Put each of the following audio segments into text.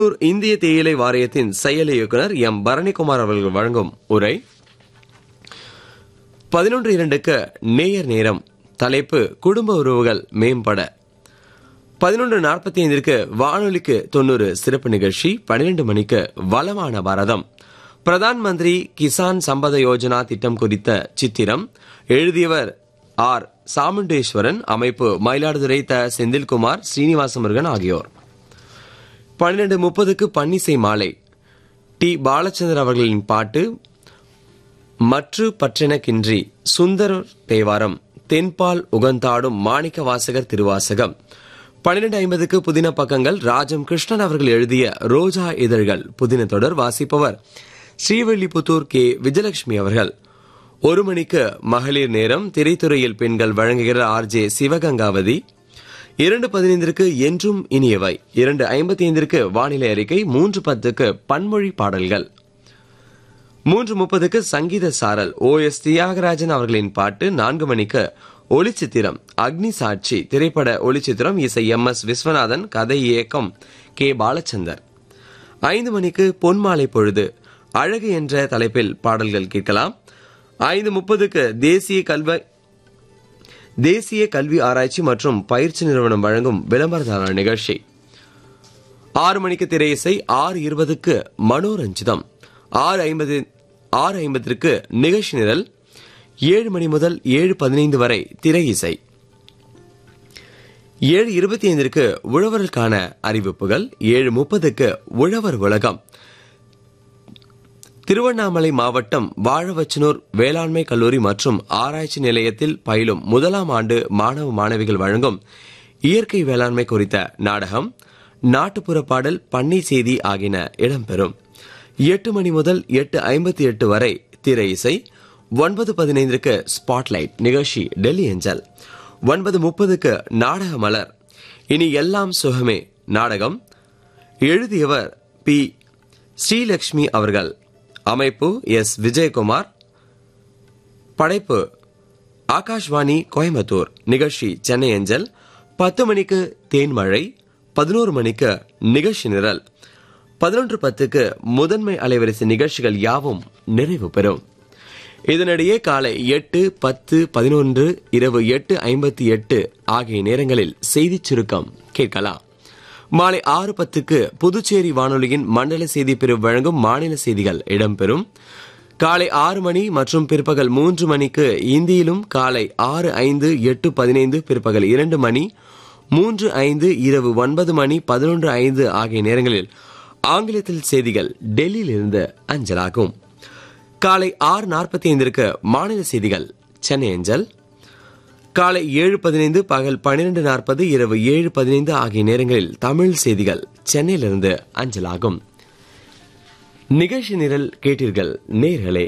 திருப்பூர் இந்திய தேயிலை வாரியத்தின் செயல் இயக்குனர் எம் பரணிக்குமார் அவர்கள் வழங்கும் உரை பதினொன்று இரண்டுக்கு நேயர் நேரம் தலைப்பு குடும்ப உறவுகள் மேம்பட பதினொன்று நாற்பத்தி ஐந்திற்கு வானொலிக்கு தொண்ணூறு சிறப்பு நிகழ்ச்சி பன்னிரண்டு மணிக்கு வளமான பாரதம் பிரதான் மந்திரி கிசான் சம்பத யோஜனா திட்டம் குறித்த சித்திரம் எழுதியவர் ஆர் சாமுண்டேஸ்வரன் அமைப்பு மயிலாடுதுறை த செந்தில்குமார் ஸ்ரீனிவாச முருகன் ஆகியோர் பன்னிரண்டு முப்பதுக்கு பன்னிசை மாலை டி பாலச்சந்தர் அவர்களின் பாட்டு மற்று பற்றெனக்கின்றி சுந்தரர் தேவாரம் தென்பால் உகந்தாடும் மாணிக்க வாசகர் திருவாசகம் பன்னிரண்டு ஐம்பதுக்கு புதின பக்கங்கள் ராஜம் கிருஷ்ணன் அவர்கள் எழுதிய ரோஜா இதழ்கள் புதின தொடர் வாசிப்பவர் ஸ்ரீவில்லிபுத்தூர் கே விஜயலட்சுமி அவர்கள் ஒரு மணிக்கு மகளிர் நேரம் திரைத்துறையில் பெண்கள் வழங்குகிற ஆர் ஜே சிவகங்காவதி இரண்டு பதினைந்திற்கு என்றும் இனியவை இரண்டு ஐம்பத்தி ஐந்திற்கு வானிலை அறிக்கை மூன்று பத்துக்கு பன்மொழி பாடல்கள் மூன்று முப்பதுக்கு சங்கீத சாரல் ஓ எஸ் தியாகராஜன் அவர்களின் பாட்டு நான்கு மணிக்கு ஒளிச்சித்திரம் அக்னி சாட்சி திரைப்பட ஒளிச்சித்திரம் இசை எம் எஸ் விஸ்வநாதன் கதை இயக்கம் கே பாலச்சந்தர் ஐந்து மணிக்கு பொன்மாலை பொழுது அழகு என்ற தலைப்பில் பாடல்கள் கேட்கலாம் ஐந்து முப்பதுக்கு தேசிய கல்வி தேசிய கல்வி ஆராய்ச்சி மற்றும் பயிற்சி நிறுவனம் வழங்கும் விளம்பரதான நிகழ்ச்சி ஆறு மணிக்கு திரையிசை ஆறு இருபதுக்கு மனோரஞ்சிதம் ஆறு ஐம்பது ஆறு ஐம்பத்திற்கு நிகழ்ச்சி நிரல் ஏழு மணி முதல் ஏழு பதினைந்து வரை திரை இசை ஏழு இருபத்தி ஐந்திற்கு உழவருக்கான அறிவிப்புகள் ஏழு முப்பதுக்கு உழவர் உலகம் திருவண்ணாமலை மாவட்டம் வாழவச்சனூர் வேளாண்மை கல்லூரி மற்றும் ஆராய்ச்சி நிலையத்தில் பயிலும் முதலாம் ஆண்டு மாணவ மாணவிகள் வழங்கும் இயற்கை வேளாண்மை குறித்த நாடகம் நாட்டுப்புற பாடல் பண்ணை செய்தி ஆகியன இடம்பெறும் எட்டு மணி முதல் எட்டு ஐம்பத்தி எட்டு வரை திரை இசை ஒன்பது பதினைந்திற்கு ஸ்பாட்லைட் நிகழ்ச்சி டெல்லி ஏஞ்சல் ஒன்பது முப்பதுக்கு நாடக மலர் இனி எல்லாம் சுகமே நாடகம் எழுதியவர் பி ஸ்ரீலக்ஷ்மி அவர்கள் அமைப்பு எஸ் விஜயகுமார் படைப்பு ஆகாஷ்வாணி கோயம்புத்தூர் நிகழ்ச்சி சென்னை அஞ்சல் பத்து மணிக்கு தேன்மழை பதினோரு மணிக்கு நிகழ்ச்சி நிரல் பதினொன்று பத்துக்கு முதன்மை அலைவரிசை நிகழ்ச்சிகள் யாவும் நிறைவு பெறும் இதனிடையே காலை எட்டு பத்து பதினொன்று இரவு எட்டு ஐம்பத்தி எட்டு ஆகிய நேரங்களில் செய்திச் சுருக்கம் கேட்கலாம் மாலை ஆறு பத்துக்கு புதுச்சேரி வானொலியின் மண்டல செய்தி பிரிவு வழங்கும் மாநில செய்திகள் இடம்பெறும் காலை ஆறு மணி மற்றும் பிற்பகல் மூன்று மணிக்கு இந்தியிலும் காலை ஆறு ஐந்து எட்டு பதினைந்து பிற்பகல் இரண்டு மணி மூன்று ஐந்து இரவு ஒன்பது மணி பதினொன்று ஐந்து ஆகிய நேரங்களில் ஆங்கிலத்தில் செய்திகள் டெல்லியிலிருந்து அஞ்சலாகும் காலை ஆறு நாற்பத்தி ஐந்திற்கு மாநில செய்திகள் சென்னை அஞ்சல் காலை ஏழு பதினைந்து பகல் பன்னிரண்டு நாற்பது இரவு ஏழு பதினைந்து ஆகிய நேரங்களில் தமிழ் செய்திகள் சென்னையிலிருந்து அஞ்சலாகும் நிகழ்ச்சி நிரல் கேட்டீர்கள் நேர்களே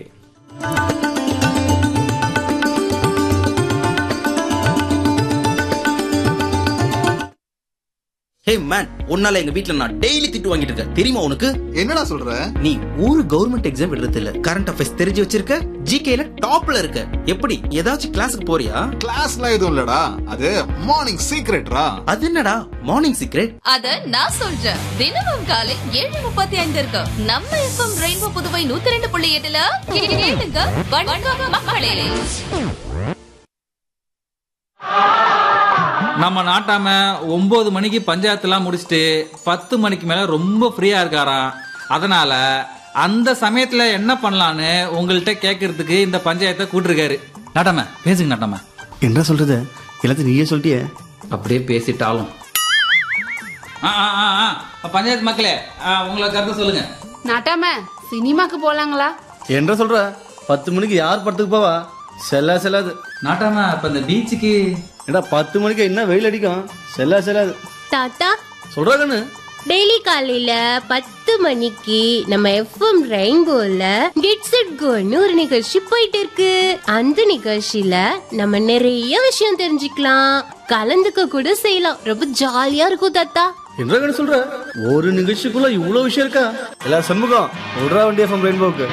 ஹே மேன் உன்னால எங்க வீட்ல நான் டெய்லி திட்டு வாங்கிட்டு இருக்கேன் தெரியுமா உனக்கு என்னடா சொல்ற நீ ஒரு கவர்மெண்ட் எக்ஸாம் எழுதுறது இல்ல கரண்ட் அஃபேர்ஸ் தெரிஞ்சு வச்சிருக்க ஜிகேல டாப்ல இருக்க எப்படி ஏதாச்சும் கிளாஸுக்கு போறியா கிளாஸ்லாம் எதுவும் இல்லடா அது மார்னிங் சீக்ரெட்ரா அது என்னடா மார்னிங் சீக்ரெட் அத நான் சொல்றேன் தினமும் காலை ஏழு முப்பத்தி ஐந்து இருக்கு நம்ம எஃப்எம் ரெயின்போ புதுவை நூத்தி ரெண்டு புள்ளி எட்டுல கேளுங்க வணக்கம் மக்களே நம்ம நாட்டாம ஒன்பது மணிக்கு பஞ்சாயத்துலாம் முடிச்சுட்டு பத்து மணிக்கு மேல ரொம்ப ஃப்ரீயா இருக்காராம் அதனால அந்த சமயத்துல என்ன பண்ணலான்னு உங்கள்கிட்ட கேட்கறதுக்கு இந்த பஞ்சாயத்தை கூட்டிருக்காரு நாட்டாம பேசுங்க நாட்டாம என்ன சொல்றது எல்லாத்தையும் நீயே சொல்லிட்டியே அப்படியே பேசிட்டாலும் ஆ, ஆ, ஆ, ஆ. பஞ்சாயத்து மக்களே ஆ, உங்களை கருத்து சொல்லுங்க நாட்டாம சினிமாக்கு போலாங்களா என்ன சொல்ற பத்து மணிக்கு யார் படத்துக்கு போவா செல்லா செல்லாது நாட்டாம இப்ப இந்த பீச்சுக்கு ஏடா பத்து மணிக்கு என்ன வெயில் அடிக்கும் செல்லா செல்லாது தாத்தா சொல்றா கண்ணு டெய்லி காலையில பத்து மணிக்கு நம்ம எஃப்எம் ரெயின்போல கெட்ஸ் இட் கோன்னு ஒரு நிகழ்ச்சி போயிட்டு இருக்கு அந்த நிகழ்ச்சியில நம்ம நிறைய விஷயம் தெரிஞ்சுக்கலாம் கலந்துக்க கூட செய்யலாம் ரொம்ப ஜாலியா இருக்கும் தாத்தா என்ன கண்ணு சொல்ற ஒரு நிகழ்ச்சிக்குள்ள இவ்வளவு விஷயம் இருக்கா எல்லா சண்முகம் விடுறா வண்டி எஃப்எம் ரெயின்போக்கு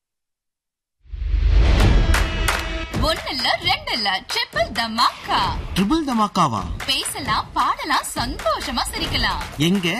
ஒன்னு இல்ல ரெண்டு இல்ல ட்ரிபிள் தமாக்கா ட்ரிபிள் தமாக்காவா பேசலாம் பாடலாம் சந்தோஷமா சிரிக்கலாம் எங்க